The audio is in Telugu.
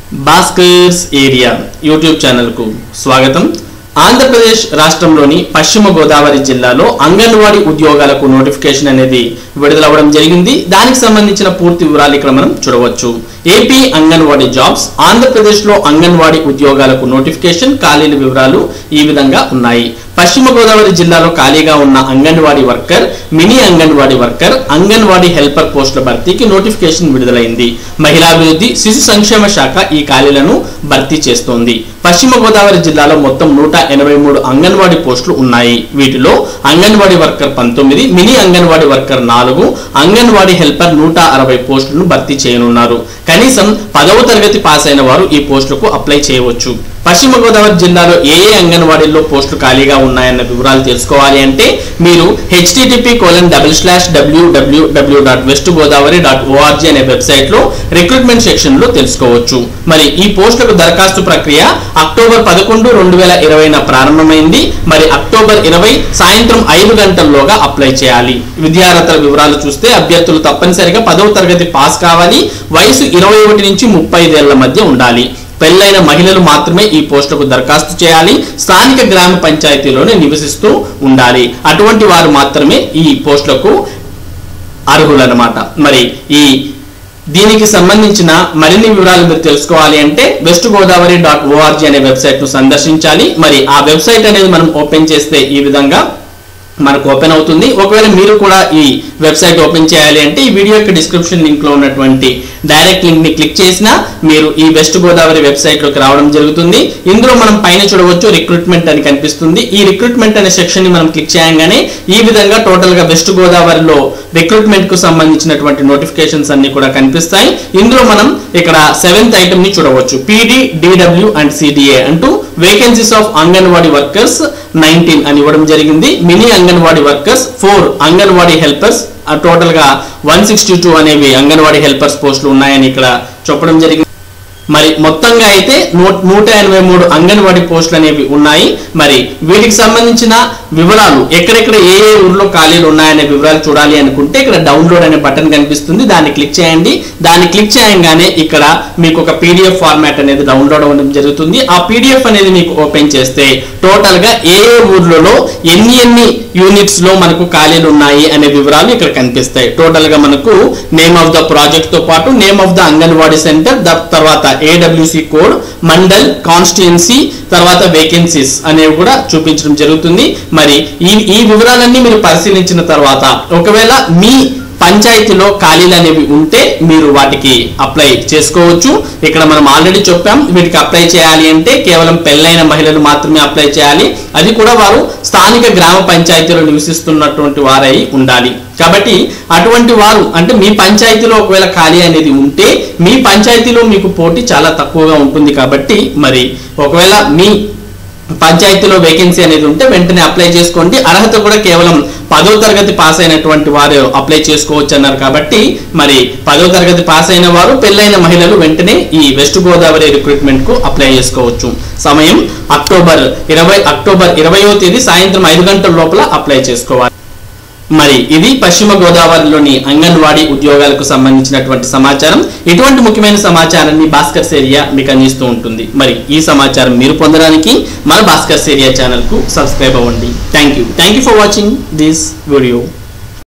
భాస్కర్స్ ఏరియా యూట్యూబ్ ఛానల్కు స్వాగతం ఆంధ్రప్రదేశ్ రాష్ట్రంలోని పశ్చిమ గోదావరి జిల్లాలో అంగన్వాడీ ఉద్యోగాలకు నోటిఫికేషన్ అనేది విడుదలవ్వడం జరిగింది దానికి సంబంధించిన పూర్తి వివరాలు ఇక్కడ మనం చూడవచ్చు ఏపీ అంగన్వాడీ జాబ్స్ ఆంధ్రప్రదేశ్లో అంగన్వాడీ ఉద్యోగాలకు నోటిఫికేషన్ ఖాళీల వివరాలు ఈ విధంగా ఉన్నాయి పశ్చిమ గోదావరి జిల్లాలో ఖాళీగా ఉన్న Anganwadi worker mini Anganwadi worker Anganwadi helper పోస్టుల భర్తీకి నోటిఫికేషన్ విడుదలైంది మహిళాభివృద్ధి శిశు సంక్షేమ శాఖ ఈ ఖాళీలను భర్తీ చేస్తోంది పశ్చిమ గోదావరి జిల్లాలో మొత్తం నూట ఎనభై మూడు అంగన్వాడీ పోస్టులు ఉన్నాయి వీటిలో అంగన్వాడీ వర్కర్ పంతొమ్మిది మినీ అంగన్వాడీ వర్కర్ నాలుగు అంగన్వాడీ హెల్పర్ నూట అరవై పోస్టులను భర్తీ చేయనున్నారు కనీసం పదవ తరగతి పాస్ అయిన వారు ఈ పోస్టులకు అప్లై చేయవచ్చు పశ్చిమ గోదావరి జిల్లాలో ఏ ఏ అంగన్వాడీల్లో పోస్టులు ఖాళీగా ఉన్నాయన్న వివరాలు తెలుసుకోవాలి అంటే మీరు HTTP colon double slash WWW dot west Godavari dot ORG అనే వెబ్సైట్ లో రిక్రూట్మెంట్ సెక్షన్ లో తెలుసుకోవచ్చు మరి ఈ పోస్టులకు దరఖాస్తు ప్రక్రియ అక్టోబర్ పదకొండు రెండు వేల ఇరవైన ప్రారంభమైంది మరి అక్టోబర్ ఇరవై సాయంత్రం ఐదు గంటల్లోగా అప్లై చేయాలి విద్యార్హతల వివరాలు చూస్తే అభ్యర్థులు తప్పనిసరిగా పదవ తరగతి పాస్ కావాలి వయసు ఇరవై ఒకటి నుంచి ముప్పై ఐదేళ్ల మధ్య ఉండాలి పెళ్ళైన మహిళలు మాత్రమే ఈ పోస్టులకు దరఖాస్తు చేయాలి స్థానిక గ్రామ పంచాయతీలోనే నివసిస్తూ ఉండాలి అటువంటి వారు మాత్రమే ఈ పోస్టులకు అర్హులన్నమాట మరి ఈ దీనికి సంబంధించిన మరిన్ని వివరాలు మీరు తెలుసుకోవాలి అంటే వెస్ట్ గోదావరి డాట్ ఓఆర్జీ అనే వెబ్సైట్ ను సందర్శించాలి మరి ఆ వెబ్సైట్ అనేది మనం ఓపెన్ చేస్తే ఈ విధంగా మనకు ఓపెన్ అవుతుంది ఒకవేళ మీరు కూడా ఈ వెబ్సైట్ ఓపెన్ చేయాలి అంటే ఈ వీడియో యొక్క డిస్క్రిప్షన్ లింక్ లో ఉన్నటువంటి డైరెక్ట్ లింక్ ని క్లిక్ చేసినా మీరు ఈ వెస్ట్ గోదావరి వెబ్సైట్ లోకి రావడం జరుగుతుంది ఇందులో మనం పైన చూడవచ్చు రిక్రూట్మెంట్ అని కనిపిస్తుంది ఈ రిక్రూట్మెంట్ అనే సెక్షన్ ని మనం క్లిక్ చేయగానే ఈ విధంగా టోటల్ గా వెస్ట్ గోదావరిలో రిక్రూట్మెంట్ కు సంబంధించినటువంటి నోటిఫికేషన్స్ అన్ని కూడా కనిపిస్తాయి ఇందులో మనం ఇక్కడ సెవెంత్ ఐటమ్ ని చూడవచ్చు పీడీ డిడబ్ల్యూ అండ్ సిడిఏ అంటూ vacancies of Anganwadi workers nineteen అని ఇవ్వడం జరిగింది mini Anganwadi workers four Anganwadi helpers total గా వన్ సిక్స్టీ టూ అనేవి అంగన్వాడీ హెల్పర్స్ పోస్టులు ఉన్నాయని ఇక్కడ చెప్పడం జరిగింది మరి మొత్తంగా అయితే నూ- నూట ఎనభై మూడు అంగన్వాడీ పోస్టులు అనేవి ఉన్నాయి మరి వీటికి సంబంధించిన వివరాలు ఎక్కడెక్కడ ఏ ఏ ఊర్లో ఖాళీలు ఉన్నాయనే వివరాలు చూడాలి అనుకుంటే ఇక్కడ డౌన్లోడ్ అనే బటన్ కనిపిస్తుంది దాన్ని క్లిక్ చేయండి దాన్ని క్లిక్ చేయగానే ఇక్కడ మీకు ఒక పీడిఎఫ్ ఫార్మాట్ అనేది డౌన్లోడ్ అవ్వడం జరుగుతుంది ఆ పీడిఎఫ్ అనేది మీకు ఓపెన్ చేస్తే టోటల్ గా ఏ ఏ ఊర్లలో ఎన్ని ఎన్ని యూనిట్స్ లో మనకు ఖాళీలు ఉన్నాయి అనే వివరాలు ఇక్కడ కనిపిస్తాయి టోటల్ గా మనకు నేమ్ ఆఫ్ ద ప్రాజెక్ట్ తో పాటు name of the Anganwadi centre the తర్వాత ఏడబ్ల్యూసి కోడ్ మండల్ కాన్స్టిట్యున్సీ తర్వాత వేకెన్సీస్ అనేవి కూడా చూపించడం జరుగుతుంది మరి ఈ ఈ వివరాలన్నీ మీరు పరిశీలించిన తర్వాత ఒకవేళ మీ పంచాయతీలో ఖాళీలు అనేవి ఉంటే మీరు వాటికి అప్లై చేసుకోవచ్చు ఇక్కడ మనం ఆల్రెడీ చెప్పాం వీటికి అప్లై చేయాలి అంటే కేవలం పెళ్ళైన మహిళలు మాత్రమే అప్లై చేయాలి అది కూడా వారు స్థానిక గ్రామ పంచాయతీలో నివసిస్తున్నటువంటి వారై ఉండాలి కాబట్టి అటువంటి వారు అంటే మీ పంచాయతీలో ఒకవేళ ఖాళీ అనేది ఉంటే మీ పంచాయతీలో మీకు పోటీ చాలా తక్కువగా ఉంటుంది కాబట్టి మరి ఒకవేళ మీ పంచాయతీలో వేకెన్సీ అనేది ఉంటే వెంటనే అప్లై చేసుకోండి అర్హత కూడా కేవలం పదో తరగతి పాస్ అయినటువంటి వారు అప్లై చేసుకోవచ్చు అన్నారు కాబట్టి మరి పదో తరగతి పాస్ అయిన వారు పెళ్ళైన మహిళలు వెంటనే ఈ వెస్ట్ గోదావరి రిక్రూట్మెంట్ కు అప్లై చేసుకోవచ్చు సమయం అక్టోబర్ ఇరవై అక్టోబర్ ఇరవయో తేదీ సాయంత్రం ఐదు గంటల లోపల అప్లై చేసుకోవాలి మరి ఇది పశ్చిమ గోదావరిలోని అంగన్వాడీ ఉద్యోగాలకు సంబంధించినటువంటి సమాచారం ఇటువంటి ముఖ్యమైన సమాచారాన్ని భాస్కర్ ఏరియా మీకు అందిస్తూ ఉంటుంది మరి ఈ సమాచారం మీరు పొందడానికి మన భాస్కర్ ఏరియా ఛానల్ కు సబ్స్క్రైబ్ అవ్వండి thank you thank you for watching this video